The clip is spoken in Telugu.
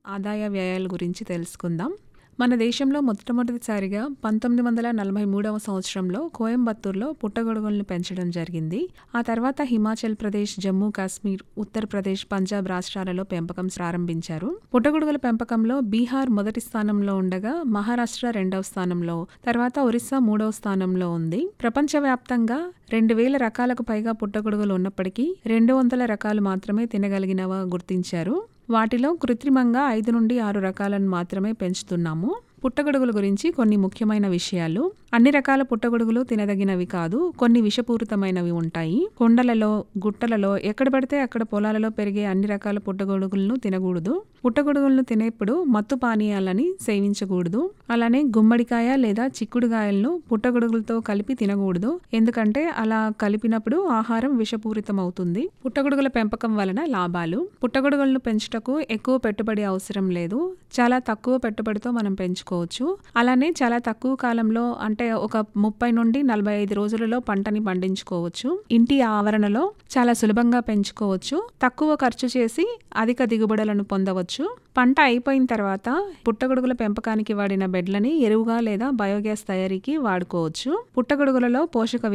ఆదాయ వ్యయాల గురించి తెలుసుకుందాం మన దేశంలో మొట్టమొదటిసారిగా పంతొమ్మిది వందల నలభై మూడవ సంవత్సరంలో కోయంబత్తూర్లో పుట్టగొడుగులను పెంచడం జరిగింది ఆ తర్వాత హిమాచల్ ప్రదేశ్ జమ్మూ కాశ్మీర్ ఉత్తరప్రదేశ్ పంజాబ్ రాష్ట్రాలలో పెంపకం ప్రారంభించారు పుట్టగొడుగుల పెంపకంలో బీహార్ మొదటి స్థానంలో ఉండగా మహారాష్ట్ర రెండవ స్థానంలో తర్వాత ఒరిస్సా మూడవ స్థానంలో ఉంది ప్రపంచవ్యాప్తంగా రెండు వేల రకాలకు పైగా పుట్టగొడుగులు ఉన్నప్పటికీ రెండు వందల రకాలు మాత్రమే తినగలిగినవా గుర్తించారు వాటిలో కృత్రిమంగా ఐదు నుండి ఆరు రకాలను మాత్రమే పెంచుతున్నాము పుట్టగొడుగుల గురించి కొన్ని ముఖ్యమైన విషయాలు అన్ని రకాల పుట్టగొడుగులు తినదగినవి కాదు కొన్ని విషపూరితమైనవి ఉంటాయి కొండలలో గుట్టలలో ఎక్కడ పడితే అక్కడ పొలాలలో పెరిగే అన్ని రకాల పుట్టగొడుగులను తినకూడదు పుట్టగొడుగులను తినేప్పుడు మత్తు పానీయాలని సేవించకూడదు అలానే గుమ్మడికాయ లేదా చిక్కుడుకాయలను పుట్టగొడుగులతో కలిపి తినకూడదు ఎందుకంటే అలా కలిపినప్పుడు ఆహారం విషపూరితం అవుతుంది పుట్టగొడుగుల పెంపకం వలన లాభాలు పుట్టగొడుగులను పెంచుటకు ఎక్కువ పెట్టుబడి అవసరం లేదు చాలా తక్కువ పెట్టుబడితో మనం పెంచుకోవచ్చు అలానే చాలా తక్కువ కాలంలో అంటే ఒక ముప్పై నుండి నలభై ఐదు రోజులలో పంటని పండించుకోవచ్చు ఇంటి ఆవరణలో చాలా సులభంగా పెంచుకోవచ్చు తక్కువ ఖర్చు చేసి అధిక దిగుబడులను పొందవచ్చు పంట అయిపోయిన తర్వాత పుట్టగొడుగుల పెంపకానికి వాడిన బెడ్లని ఎరువుగా లేదా బయోగ్యాస్ తయారీకి వాడుకోవచ్చు పుట్టగొడుగులలో పోషక